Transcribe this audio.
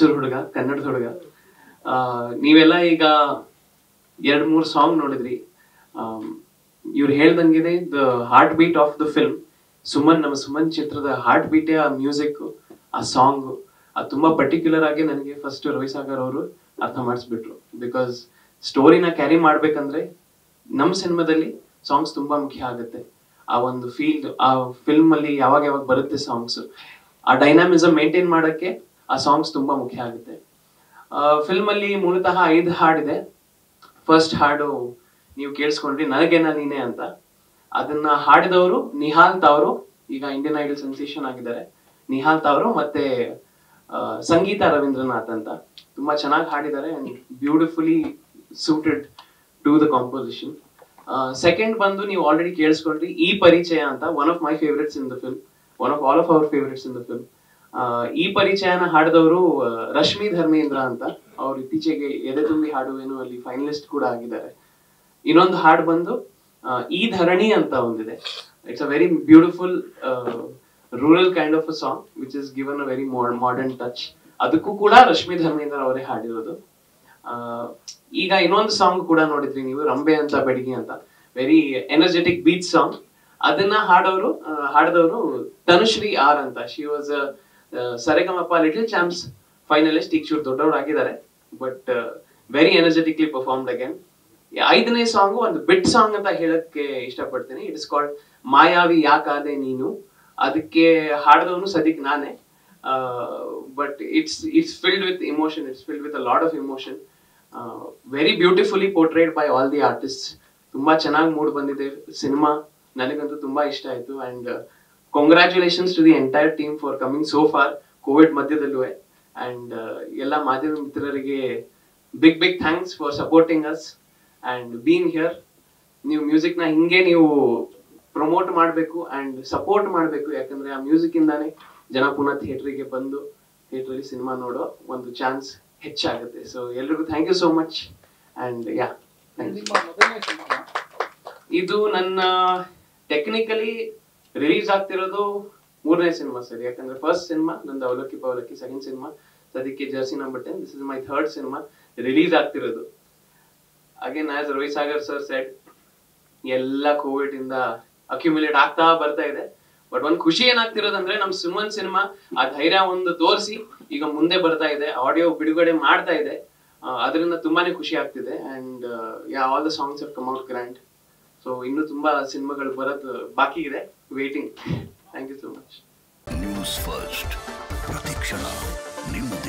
ರಾಯಚೂರು ಹುಡುಗ ಕನ್ನಡದ ಹುಡುಗ ಆ, ನೀವೆಲ್ಲ ಈಗ ಎರಡ್ ಮೂರು ಸಾಂಗ್ ನೋಡಿದ್ರಿ ಇವ್ರು ಹೇಳ್ದಂಗಿದೆ the heartbeat of the film Suman ನಮ್ಮ ಸುಮನ್ ಚಿತ್ರದ ಹಾರ್ಟ್ ಬೀಟೇ ಆ ಮ್ಯೂಸಿಕ್ ಆ ಸಾಂಗ್ ಅದು ತುಂಬಾ ಪರ್ಟಿಕ್ಯುಲರ್ ಆಗಿ ನನಗೆ ಫಸ್ಟ್ ರವಿಸಾಗರ್ ಅವರು ಅರ್ಥ ಮಾಡಿಸ್ಬಿಟ್ರು ಬಿಕಾಸ್ ಸ್ಟೋರಿನ ಕ್ಯಾರಿ ಮಾಡ್ಬೇಕಂದ್ರೆ ನಮ್ಮ ಸಿನಿಮಾದಲ್ಲಿ ಸಾಂಗ್ಸ್ ತುಂಬಾ ಮುಖ್ಯ ಆಗುತ್ತೆ ಆ ಒಂದು ಫೀಲ್ ಆ ಫಿಲ್ಮ್ ಅಲ್ಲಿ ಯಾವಾಗ ಯಾವಾಗ ಬರುತ್ತೆ ಸಾಂಗ್ಸ್ ಆ ಡೈನಾಮಿಸಮ್ ಮೇಂಟೈನ್ ಮಾಡಕ್ಕೆ ಆ ಸಾಂಗ್ಸ್ ತುಂಬಾ ಮುಖ್ಯ ಆಗುತ್ತೆ ಫಿಲ್ಮ್ ಅಲ್ಲಿ ಮೂಲತಃ ಐದು ಹಾಡಿದೆ ಫಸ್ಟ್ ಹಾಡು ನೀವು ಕೇಳಿಸ್ಕೊಂಡ್ರಿ ನನಗೇನ ನೀನೆ ಅಂತ ಅದನ್ನ ಹಾಡಿದವರು ನಿಹಾಲ್ ತಾವರು ಈಗ ಇಂಡಿಯನ್ ಐಡಲ್ ಸೆನ್ಸೇಷನ್ ಆಗಿದ್ದಾರೆ ನಿಹಾಲ್ ತಾವರು ಮತ್ತೆ ಆ, ಸಂಗೀತ ರವೀಂದ್ರನಾಥ್ ಅಂತ ತುಂಬಾ ಚೆನ್ನಾಗಿ ಹಾಡಿದ್ದಾರೆ and beautifully suited to the composition second ಬಂದು ನೀವು ಆಲ್ರೆಡಿ ಕೇಳಿಸ್ಕೊಂಡ್ರಿ ಈ ಪರಿಚಯ ಅಂತ one of my favourites in the film one of all of our favourites in the film ಈ ಪರಿಚಯನ ಹಾಡಿದವರು ಆ, ರಶ್ಮಿ ಧರ್ಮೇಂದ್ರ ಅಂತ ಅವ್ರು ಇತ್ತೀಚೆಗೆ ಎದೆ ತುಂಬಿ ಹಾಡುವೇನು ಅಲ್ಲಿ ಫೈನಲಿಸ್ಟ್ ಕೂಡ ಆಗಿದ್ದಾರೆ ಇನ್ನೊಂದು ಹಾಡು ಬಂದು ಆ, ಈ ಧರಣಿ ಅಂತ ಒಂದಿದೆ it's a very beautiful rural kind of a song which is given a very modern touch ಅದಕ್ಕೂ ಕೂಡ ರಶ್ಮಿ ಧರ್ಮೇಂದ್ರ ಅವರೇ ಹಾಡಿರೋದು ಆ, ಈಗ ಇನ್ನೊಂದು ಸಾಂಗ್ ಕೂಡ ನೋಡಿದ್ರಿ ನೀವು ರಂಬೆ ಅಂತ ಬೆಡಗಿ ಅಂತ ವೆರಿ ಎನರ್ಜೆಟಿಕ್ ಬೀಚ್ ಸಾಂಗ್ ಅದನ್ನ ಹಾಡೋರು ಆ, ಹಾಡಿದವರು ತನುಶ್ರೀ ಆರ್ ಅಂತ she was Saregamapa little champs finalist ಈಗ ಚೂರು ದೊಡ್ಡವ್ರು ಆಗಿದ್ದಾರೆ but very energetically performed again ಐದನೇ ಸಾಂಗ್ ಒಂದು ಬಿಟ್ ಸಾಂಗ್ ಅಂತ ಹೇಳಕ್ಕೆ ಇಷ್ಟಪಡ್ತೀನಿ ಇಟ್ ಇಸ್ ಕಾಲ್ಡ್ ಮಾಯಾವಿ ಯಾಕಾದೆ ನೀನು ಅದಕ್ಕೆ ಹಾಡಿದವನು ಸದಿಕ್ ನಾನೇ but it's it's filled with emotion it's filled with a lot of emotion very beautifully portrayed by all the artist ತುಂಬಾ ಚೆನ್ನಾಗಿ ಮೂಡ್ ಬಂದಿದೆ ಸಿನಿಮಾ ನನಗಂತೂ ತುಂಬಾ ಇಷ್ಟ ಆಯ್ತು and congratulations to the entire team for coming so far COVID ಮಧ್ಯದಲ್ಲೂ and ಎಲ್ಲ ಮಾಧ್ಯಮ ಮಿತ್ರರಿಗೆ big big thanks for supporting us and being here ನೀವು ಮ್ಯೂಸಿಕ್ ನ ಹಿಂಗೆ ನೀವು ಪ್ರಮೋಟ್ ಮಾಡಬೇಕು ಅಂಡ್ ಸಪೋರ್ಟ್ ಮಾಡಬೇಕು ಯಾಕಂದ್ರೆ ಆ ಮ್ಯೂಸಿಕ್ ಇಂದಾನೆ ಜನ ಪುನಃ ಥಿಯೇಟರ್ಗೆ ಬಂದು ಥಿಯೇಟರ್ ಅಲ್ಲಿ ಸಿನಿಮಾ ನೋಡೋ ಒಂದು ಚಾನ್ಸ್ ಹೆಚ್ಚಾಗುತ್ತೆ ಸೊ ಎಲ್ರಿಗೂ thank you so much and yeah ನಿಮ್ಮ ಮೊದಲನೇ ಸಿನಿಮಾ ಇದು ನನ್ನ ಟೆಕ್ನಿಕಲಿ ರಿಲೀಸ್ ಆಗ್ತಿರೋದು ಮೂರನೇ ಸಿನಿಮಾ ಸರ್ ಯಾಕಂದ್ರೆ ಫಸ್ಟ್ ಸಿನಿಮಾ ನಂದು ಅವಲಕ್ಕಿ ಪವಲಕ್ಕಿ ಸೆಕೆಂಡ್ ಸಿನಿಮಾ ಸದ್ಯಕ್ಕೆ jersey number ten this is my third cinema release ಆಗ್ತಿರೋದು again as Ravi Sagar sir said ಎಲ್ಲ ಕೋವಿಡ್ ಇಂದ ಅಕ್ಯುಮುಲೇಟ್ ಆಗ್ತಾ ಬರ್ತಾ ಇದೆ ಬಟ್ ಒಂದ್ ಖುಷಿ ಏನಾಗ್ತಿರೋದಂದ್ರೆ ನಮ್ ಸುಮನ್ ಸಿನಿಮಾ ಆ ಧೈರ್ಯ ಒಂದು ತೋರಿಸಿ ಈಗ ಮುಂದೆ ಬರ್ತಾ ಇದೆ ಆಡಿಯೋ ಬಿಡುಗಡೆ ಮಾಡ್ತಾ ಇದೆ ಆ, ಅದರಿಂದ ತುಂಬಾನೇ ಖುಷಿ ಆಗ್ತಿದೆ and yeah all the songs have come out grand so ಇನ್ನು ತುಂಬಾ ಸಿನಿಮಾಗಳು ಬರೋದು ಬಾಕಿ ಇದೆ waiting thank you so much news first ಪ್ರತಿಕ್ಷಣ ನಿಮ್ಮ